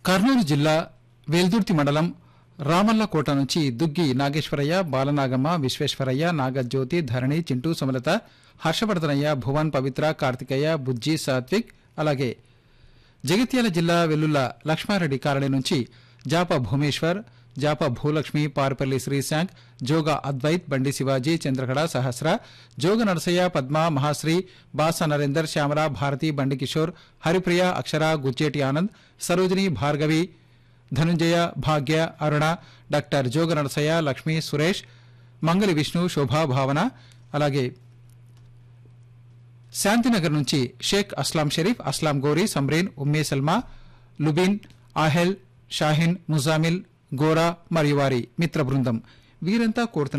కర్నూలు జిల్లా వెల్దుర్తి మండలం రామల్లకోట నుంచి దుగ్గి నాగేశ్వరయ్య బాలనాగమ్మ విశ్వేశ్వరయ్య నాగజ్యోతి ధరణి చింటూ సుమలత హర్షవర్ధనయ్య భువన్ పవిత్ర కార్తికేయ బుజ్జి సాత్విక్ అలాగే జగిత్యాల జిల్లా వెల్లుల్ల లక్ష్మారెడ్డి కాలనీ నుంచి జాప భూమేశ్వర్ జాప భూలక్ష్మి పారుపల్లి శ్రీశాంక్ జోగ అద్వైత్ బండి శివాజీ చంద్రకళ సహస్ర జోగ నరసయ్య పద్మ మహాశ్రీ బాస నరేందర్ శ్యామల భారతి బండి కిషోర్ హరిప్రియ అక్షర గుజ్జేటి ఆనంద్ సరోజిని భార్గవి ధనుంజయ భాగ్య అరుణ డాక్టర్ జోగ నరసయ్య లక్ష్మి సురేష్ మంగళి విష్ణు శోభా భావన అలాగే శాంతినగర్ నుంచి షేక్ అస్లాం షరీఫ్ అస్లాం గోరీ సమ్రీన్ ఉమ్మే సల్మా లుబిన్ ఆహెల్ షాహిన్ ముజామిల్ గోరా మరియు వారి మిత్ర బృందం వీరంతా కోరుతున్న